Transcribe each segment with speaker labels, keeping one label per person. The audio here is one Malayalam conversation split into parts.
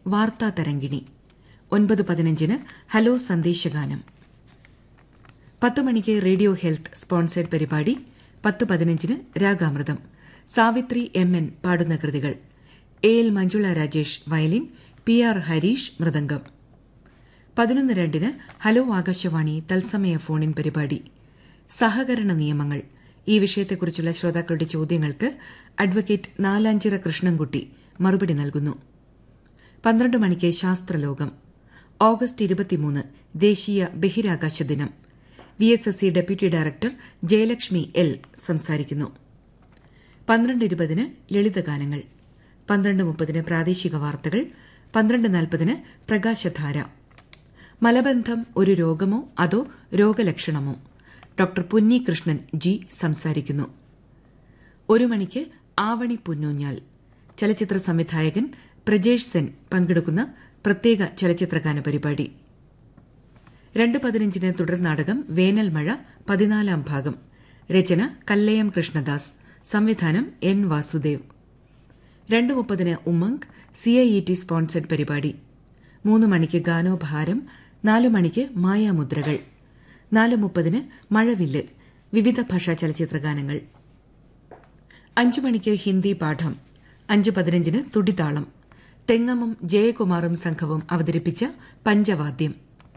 Speaker 1: വാർത്താ തരംഗിണി ഒൻപത് പതിനഞ്ചിന് ഹലോ സന്ദേശഗാനം പത്ത് മണിക്ക് റേഡിയോ ഹെൽത്ത് സ്പോൺസേഡ് പരിപാടി പത്ത് പതിനഞ്ചിന് രാഗാമൃതം സാവിത്രി എം എൻ പാടുന്ന കൃതികൾ A L Manjula Rajesh violin P R Harish mridangam പതിനൊന്ന് രണ്ടിന് ഹലോ ആകാശവാണി തത്സമയ ഫോണിൻ പരിപാടി സഹകരണ നിയമങ്ങൾ ഈ വിഷയത്തെക്കുറിച്ചുള്ള ശ്രോതാക്കളുടെ ചോദ്യങ്ങൾക്ക് അഡ്വക്കേറ്റ് നാലാഞ്ചിറ കൃഷ്ണൻകുട്ടി മറുപടി നൽകുന്നു പന്ത്രണ്ട് മണിക്ക് ശാസ്ത്രലോകം ഓഗസ്റ്റ് ഇരുപത്തിമൂന്ന് ദേശീയ ബഹിരാകാശ ദിനം V S S C deputy director Jayalakshmi L സംസാരിക്കുന്നു പന്ത്രണ്ട് ഇരുപതിന് ലളിതഗാനങ്ങൾ പന്ത്രണ്ട് മുപ്പതിന് പ്രാദേശിക വാർത്തകൾ പന്ത്രണ്ട് നാൽപ്പതിന് പ്രകാശധാര മലബന്ധം ഒരു രോഗമോ അതോ രോഗലക്ഷണമോ ഡോക്ടർ പുന്നി കൃഷ്ണൻ ജി സംസാരിക്കുന്നു ഒരു മണിക്ക് ആവണി പുന്നൂഞ്ഞാൽ ചലച്ചിത്ര സംവിധായകൻ പ്രജേഷ് സെൻ പങ്കെടുക്കുന്ന പ്രത്യേക ചലച്ചിത്രഗാന പരിപാടി രണ്ട് പതിനഞ്ചിന് തുടർ നാടകം വേനൽ മഴ പതിനാലാം ഭാഗം രചന കല്ലയം കൃഷ്ണദാസ് സംവിധാനം എൻ വാസുദേവ് രണ്ട് മുപ്പതിന് ഉമ്മങ്ക് C I E T sponsored പരിപാടി മൂന്ന് മണിക്ക് ഗാനോപഹാരം നാല് മണിക്ക് മായാമുദ്രകൾ നാല് മുപ്പതിന് മഴവില്ല് വിവിധ ഭാഷാ ചലച്ചിത്ര ഗാനങ്ങൾ അഞ്ചു മണിക്ക് ഹിന്ദി പാഠം അഞ്ച് പതിനഞ്ചിന് തുടിതാളം തെങ്ങമ്മം ജയകുമാറും സംഘവും അവതരിപ്പിച്ച പഞ്ചവാദ്യം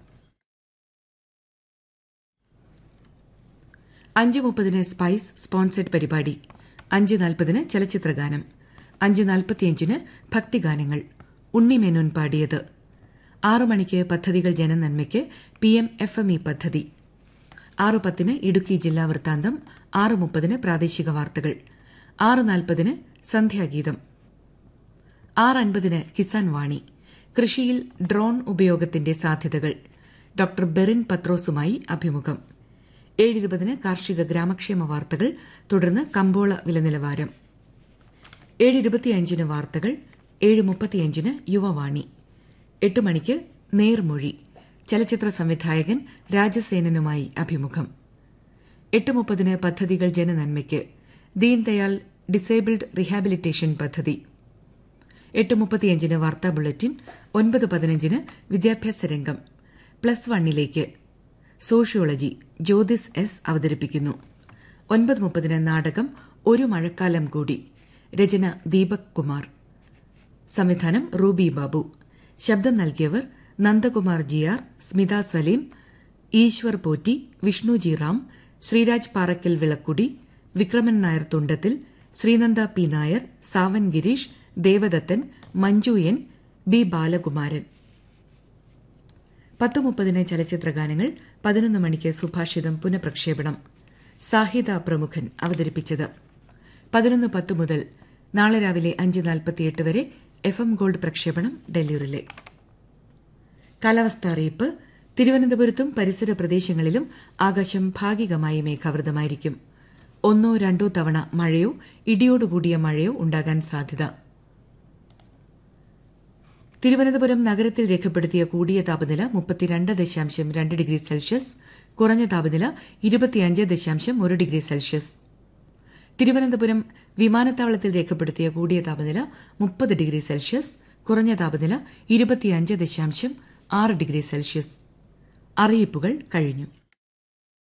Speaker 1: അഞ്ച് മുപ്പതിന് സ്പൈസ് സ്പോൺസേഡ് പരിപാടി അഞ്ച് നാൽപ്പതിന് ചലച്ചിത്രഗാനം അഞ്ച് നാൽപ്പത്തിയഞ്ചിന് ഭക്തിഗാനങ്ങൾ ഉണ്ണിമേനോൻ പാടിയത് ആറു മണിക്ക് പദ്ധതികൾ ജനനന്മയ്ക്ക് P M F M E പദ്ധതി ആറ് പത്തിന് ഇടുക്കി ജില്ലാ വൃത്താന്തം ആറ് മുപ്പതിന് പ്രാദേശിക വാർത്തകൾ ആറ് നാൽപ്പതിന് സന്ധ്യാഗീതം ആറ് അൻപതിന് കിസാൻ വാണി കൃഷിയിൽ ഡ്രോൺ ഉപയോഗത്തിന്റെ സാധ്യതകൾ ഡോക്ടർ ബെറിൻ പത്രോസുമായി അഭിമുഖം ഏഴിരുപതിന് കാർഷിക ഗ്രാമക്ഷേമ വാർത്തകൾ തുടർന്ന് കമ്പോള വിലനിലവാരം ഏഴിരുപത്തിയഞ്ചിന് വാർത്തകൾ ഏഴ് മുപ്പത്തിയഞ്ചിന് യുവവാണി എട്ട് മണിക്ക് നേർമൊഴി ചലച്ചിത്ര സംവിധായകൻ രാജസേനനുമായി അഭിമുഖം എട്ട് മുപ്പതിന് പദ്ധതികൾ ജനനന്മയ്ക്ക് ദീൻദയാൽ ഡിസേബിൾഡ് റീഹാബിലിറ്റേഷൻ പദ്ധതി എട്ട് മുപ്പത്തിയഞ്ചിന് വാർത്താ ബുള്ളറ്റിൻ ഒൻപത് പതിനഞ്ചിന് വിദ്യാഭ്യാസ രംഗം പ്ലസ് വണ്ണിലേക്ക് സോഷ്യോളജി ജ്യോതിസ് എസ് അവതരിപ്പിക്കുന്നു ഒൻപത് മുപ്പതിന് നാടകം ഒരു മഴക്കാലം കൂടി രചന ദീപക് കുമാർ സംവിധാനം റൂബി ബാബു ശബ്ദം നൽകിയവർ Nandakumar G R Smitha Saleem Eeshwar Potti Vishnuji Ram Sreeraj Parakkal Vilakkudy Vikraman Nair Thundathil Sreenanda P Nair Savan Gireesh Devadathan Manju N B Balakumaran പത്ത് മുപ്പതിന് ചലച്ചിത്രഗാനങ്ങൾ പതിനൊന്ന് മണിക്ക് സുഭാഷിതം പുനഃപ്രക്ഷേപണം സാഹിത പ്രമുഖൻ അവതരിപ്പിച്ചത് പതിനൊന്ന് പത്ത് മുതൽ നാളെ രാവിലെ അഞ്ച് നാൽപ്പത്തിയെട്ട് വരെ എഫ് എം ഗോൾഡ് പ്രക്ഷേപണം ഡൽഹിയിലെ കാലാവസ്ഥാ അറിയിപ്പ് തിരുവനന്തപുരത്തും പരിസര പ്രദേശങ്ങളിലും ആകാശം ഭാഗികമായി മേഘാവൃതമായിരിക്കും ഒന്നോ രണ്ടോ തവണ മഴയോ ഇടിയോടുകൂടിയ മഴയോ ഉണ്ടാകാൻ സാധ്യത തിരുവനന്തപുരം നഗരത്തിൽ രേഖപ്പെടുത്തിയ കൂടിയ താപനില മുപ്പത്തിരണ്ട് ദശാംശം രണ്ട് ഡിഗ്രി സെൽഷ്യസ് കുറഞ്ഞ താപനില ഇരുപത്തിയഞ്ച് ദശാംശം ഒരു ഡിഗ്രി സെൽഷ്യസ് തിരുവനന്തപുരം വിമാനത്താവളത്തിൽ രേഖപ്പെടുത്തിയ കൂടിയ താപനില മുപ്പത് ഡിഗ്രി സെൽഷ്യസ് കുറഞ്ഞ താപനില ഇരുപത്തിയഞ്ച് ദശാംശം ആറ് ഡിഗ്രി സെൽഷ്യസ് അറിയിപ്പുകൾ കഴിഞ്ഞു